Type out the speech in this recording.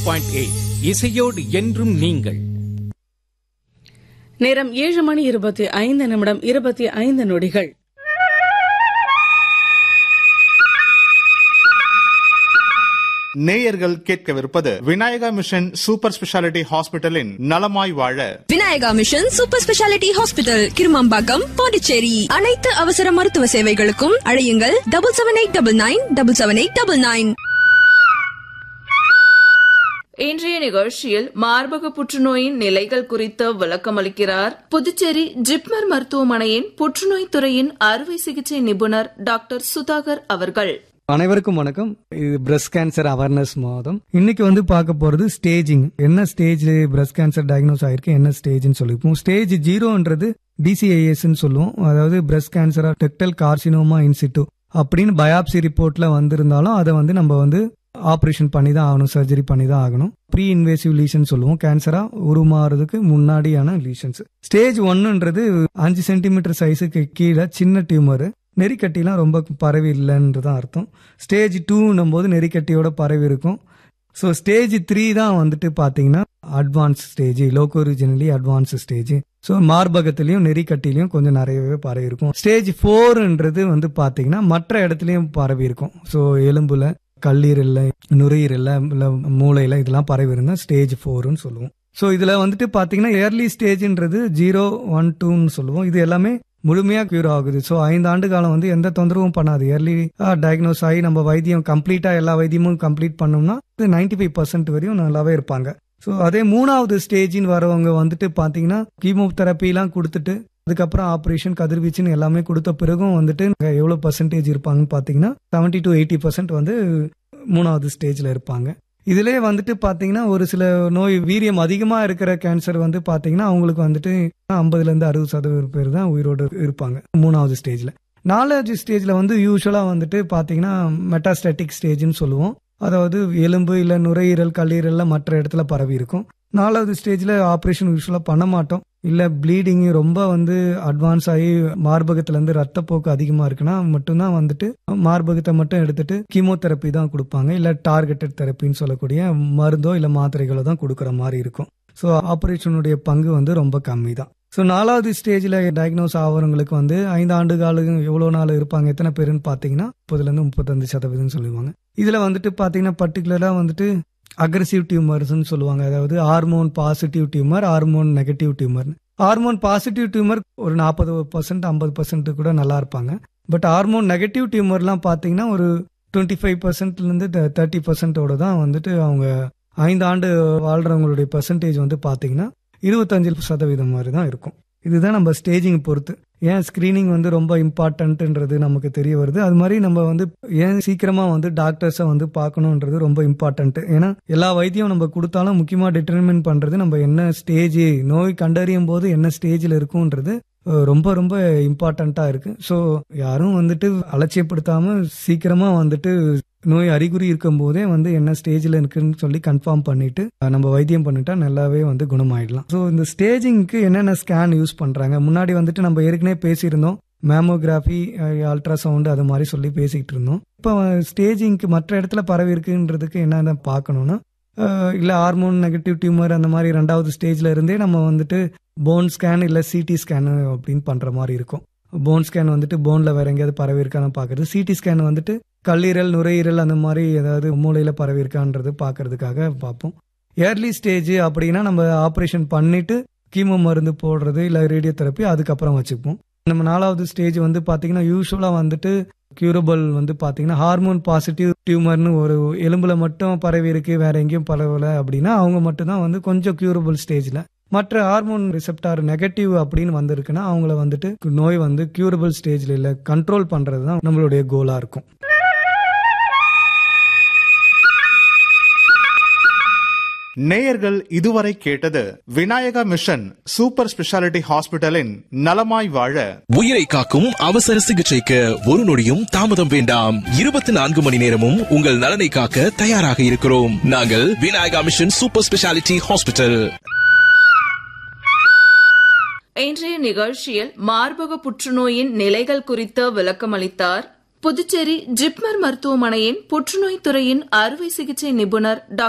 point eight இசையோடு என்றும் நீங்கள் நேரம் ஏழு மணி இருபத்தி ஐந்து நிமிடம் இருபத்தி ஐந்து நொடிகள் நேயர்கள் கேட்கவிருப்பது விநாயகா மிஷன் சூப்பர் ஸ்பெஷாலிட்டி ஹாஸ்பிட்டலின் நலமாய் வாழ Vinayaka mission super speciality hospital Kirumampakkam Pondicherry அனைத்து அவசர மருத்துவ சேவைகளுக்கும் அழையுங்கள் double seven eight double nine double seven eight double nine இன்றைய நிகழ்ச்சியில் மார்பக புற்றுநோயின் நிலைகள் குறித்து விளக்கமளிக்கிறார் புதுச்சேரி ஜிப்மர் மருத்துவமனையின் புற்றுநோய் துறையின் அறுவை சிகிச்சை நிபுணர் டாக்டர் சுதாகர் அவர்கள் அனைவருக்கும் வணக்கம் இது பிரஸ்ட் கேன்சர் அவேர்னஸ் மாதம் இன்னைக்கு வந்து பார்க்க போறது ஸ்டேஜிங் என்ன ஸ்டேஜ் பிரஸ்ட் கேன்சர் டயக்னோஸ் ஆயிருக்கு என்ன ஸ்டேஜ்னு சொல்லிப்போம் ஸ்டேஜ் ஜீரோன்றது டிசிஐஎஸ் சொல்லுவோம் அதாவது breast cancer ductal carcinoma in situ அப்படின்னு பயாப்சி ரிப்போர்ட்ல வந்திருந்தாலும் அதை வந்து நம்ம வந்து ஆப்ரேஷன் பண்ணி தான் ஆகணும் சர்ஜரி பண்ணி தான் ஆகணும் ப்ரீ இன்வேசிவ் லீஷன் சொல்லுவோம் கேன்சரா உருமாறதுக்கு முன்னாடியான லீஷன்ஸ் ஸ்டேஜ் ஒன்னுன்றது அஞ்சு சென்டிமீட்டர் சைஸுக்கு கீழே சின்ன டியூமர் நெறிக்கட்டிலாம் ரொம்ப பரவி இல்லைன்றது தான் அர்த்தம் ஸ்டேஜ் டூன்னும் போது நெறிக்கட்டியோட பரவி இருக்கும் ஸோ ஸ்டேஜ் த்ரீ தான் வந்துட்டு பார்த்தீங்கன்னா advance stage locoregionally advance stage so மார்பகத்திலையும் நெறிக்கட்டிலையும் கொஞ்சம் நிறையவே பரவி இருக்கும் ஸ்டேஜ் ஃபோர்ன்றது வந்து பார்த்தீங்கன்னா மற்ற இடத்துலையும் பரவி இருக்கும் ஸோ எலும்புல கல்லீரல்ல நுரையீரல்ல இல்ல மூளையில இதெல்லாம் பரவி இருந்தா ஸ்டேஜ் ஃபோர்னு சொல்லுவோம் ஸோ இதுல வந்துட்டு பாத்தீங்கன்னா ஏர்லி ஸ்டேஜ்ன்றது ஜீரோ ஒன் டூன்னு சொல்லுவோம் இது எல்லாமே முழுமையா கியூர் ஆகுது ஸோ ஐந்து ஆண்டு காலம் வந்து எந்த தொந்தரவும் பண்ணாது ஏர்லி டயக்னோஸ் ஆகி நம்ம வைத்தியம் கம்ப்ளீட்டா எல்லா வைத்தியமும் கம்ப்ளீட் பண்ணோம்னா நைன்டி ஃபைவ் பர்சன்ட் வரையும் நல்லாவே இருப்பாங்க ஸோ அதே மூணாவது ஸ்டேஜின்னு வரவங்க வந்துட்டு பாத்தீங்கன்னா கீமோதெரப்பிலாம் கொடுத்துட்டு அதுக்கப்புறம் ஆப்ரேஷன் கதிர்வீச்சுன்னு எல்லாமே கொடுத்த பிறகும் வந்துட்டு எவ்வளவு பர்சன்டேஜ் இருப்பாங்கன்னு பாத்தீங்கன்னா செவன்டி டு எயிட்டி பர்சன்ட் வந்து மூணாவது ஸ்டேஜ்ல இருப்பாங்க இதுலயே வந்துட்டு பாத்தீங்கன்னா ஒரு சில நோய் வீரியம் அதிகமா இருக்கிற கேன்சர் வந்து பாத்தீங்கன்னா அவங்களுக்கு வந்துட்டு ஐம்பதுல இருந்து அறுபது சதவீதம் பேர் தான் உயிரோடு இருப்பாங்க மூணாவது ஸ்டேஜ்ல நாலாவது ஸ்டேஜ்ல வந்து யூஸ்வலா வந்துட்டு பாத்தீங்கன்னா மெட்டாஸ்டாட்டிக் ஸ்டேஜ்னு சொல்லுவோம் அதாவது எலும்பு இல்ல நுரையீரல் கல்லீரல்ல மற்ற இடத்துல பரவி இருக்கும் நாலாவது ஸ்டேஜ்ல ஆப்ரேஷன் யூஸ்வலா பண்ண மாட்டோம் இல்ல ப்ளீடிங் ரொம்ப வந்து அட்வான்ஸ் ஆகி மார்பகத்துல இருந்து ரத்தப்போக்கு அதிகமா இருக்குன்னா மட்டும்தான் வந்துட்டு மார்பகத்தை மட்டும் எடுத்துட்டு கீமோதெரப்பி தான் கொடுப்பாங்க இல்ல டார்கெட்டட் தெரப்பின்னு சொல்லக்கூடிய மருந்தோ இல்ல மாத்திரைகளோ தான் கொடுக்கற மாதிரி இருக்கும் ஸோ ஆப்ரேஷனுடைய பங்கு வந்து ரொம்ப கம்மி தான் ஸோ நாலாவது ஸ்டேஜில் டயக்னோஸ் ஆகிறவங்களுக்கு வந்து ஐந்து ஆண்டு காலம் எவ்வளோ நாள் இருப்பாங்க எத்தனை பேருன்னு பார்த்தீங்கன்னா முப்பதுலேருந்து முப்பத்தஞ்சு சதவீதம் சொல்லுவாங்க இதில் வந்துட்டு பார்த்தீங்கன்னா பர்டிகுலராக வந்துட்டு அக்ரஸிவ் டியூமர்ஸ்னு சொல்லுவாங்க அதாவது hormone positive tumour hormone negative tumour hormone positive tumour ஒரு நாற்பது பர்சன்ட் ஐம்பது பர்சன்ட் கூட நல்லா இருப்பாங்க பட் ஹார்மோன் நெகட்டிவ் டியூமர்லாம் பார்த்தீங்கன்னா ஒரு டுவெண்ட்டி ஃபைவ் பர்சன்ட்லேருந்து தேர்ட்டி பர்சன்டோட தான் வந்துட்டு அவங்க ஐந்து ஆண்டு வாழ்றவங்களுடைய பர்சன்டேஜ் வந்து பார்த்தீங்கன்னா இருபத்தஞ்சு சதவீதம் மாதிரி தான் இருக்கும் இதுதான் நம்ம ஸ்டேஜிங் பொறுத்து ஏன் ஸ்கிரீனிங் வந்து ரொம்ப இம்பார்ட்டன்ட்ன்றது நமக்கு தெரிய வருது அது மாதிரி நம்ம வந்து ஏன் சீக்கிரமா வந்து டாக்டர்ஸை வந்து பார்க்கணுன்றது ரொம்ப இம்பார்ட்டன்ட் ஏன்னா எல்லா வைத்தியம் நம்ம கொடுத்தாலும் முக்கியமா டிட்டர்மின் பண்றது நம்ம என்ன ஸ்டேஜ் நோய் கண்டறியும் போது என்ன ஸ்டேஜில் இருக்கும்ன்றது ரொம்ப ரொம்ப இம்பார்ட்டண்டா இருக்கு ஸோ யாரும் வந்துட்டு அலட்சியப்படுத்தாம சீக்கிரமா வந்துட்டு நோய் அறிகுறி இருக்கும் போதே வந்து என்ன ஸ்டேஜில் இருக்குன்னு சொல்லி கன்ஃபார்ம் பண்ணிட்டு நம்ம வைத்தியம் பண்ணிட்டா நல்லாவே வந்து குணமாயிடலாம் ஸோ இந்த ஸ்டேஜிங்க்கு என்னென்ன ஸ்கேன் யூஸ் பண்றாங்க முன்னாடி வந்துட்டு நம்ம ஏற்கனவே பேசியிருந்தோம் மேமோகிராஃபி அல்ட்ராசவுண்ட் அது மாதிரி சொல்லி பேசிக்கிட்டு இருந்தோம் இப்போ ஸ்டேஜிங்க்கு மற்ற இடத்துல பரவி இருக்குன்றதுக்கு என்னென்ன பார்க்கணும்னா இல்லை ஹார்மோன் நெகட்டிவ் டியூமர் அந்த மாதிரி ரெண்டாவது ஸ்டேஜ்ல இருந்தே நம்ம வந்துட்டு போன் ஸ்கேன் இல்லை சிடி ஸ்கேன் அப்படின்னு பண்ற மாதிரி இருக்கும் போன் ஸ்கேன் வந்துட்டு போன்ல வேற எங்கேயாவது பரவி இருக்கான்னு பாக்குறது சிடி ஸ்கேன் வந்துட்டு கல்லீரல் நுரையீரல் அந்த மாதிரி ஏதாவது மூளையில பரவி இருக்கான்றது பாக்குறதுக்காக பார்ப்போம் ஏர்லி ஸ்டேஜ் அப்படின்னா நம்ம ஆப்ரேஷன் பண்ணிட்டு கீமோ மருந்து போடுறது இல்லை ரேடியோ தெரப்பி அதுக்கப்புறம் வச்சுப்போம் நம்ம நாலாவது ஸ்டேஜ் வந்து பாத்தீங்கன்னா யூஸ்வலா வந்துட்டு கியூரபிள் வந்து பாத்தீங்கன்னா ஹார்மோன் பாசிட்டிவ் டியூமர்னு ஒரு எலும்புல மட்டும் பரவி இருக்கு வேற எங்கேயும் பரவல அப்படின்னா அவங்க மட்டும் தான் வந்து கொஞ்சம் கியூரபிள் ஸ்டேஜ்ல மற்ற ஹார்மோன் ரிசெப்டார் நெகட்டிவ் அப்படின்னு வந்திருக்குன்னா அவங்கள வந்துட்டு நோய் வந்து கியூரபிள் ஸ்டேஜ்ல இல்ல கண்ட்ரோல் பண்றது தான் நம்மளுடைய கோலா இருக்கும் நேயர்கள் இதுவரை கேட்டது விநாயகா மிஷன் சூப்பர் ஸ்பெஷாலிட்டி ஹாஸ்பிட்டலின் நலமாய் வாழ உயிரை காக்கும் அவசர சிகிச்சைக்கு ஒரு நொடியும் தாமதம் வேண்டாம் இருபத்தி நான்கு மணி நேரமும் உங்கள் நலனை காக்க தயாராக இருக்கிறோம் நாங்கள் Vinayaka mission super speciality hospital இன்றைய நிகழ்ச்சியில் மார்பக புற்றுநோயின் நிலைகள் குறித்து விளக்கமளித்தார் புதுச்சேரி ஜிப்மர் மருத்துவமனையின் புற்றுநோய் துறையின் அறுவை சிகிச்சை நிபுணர் டாக்டர்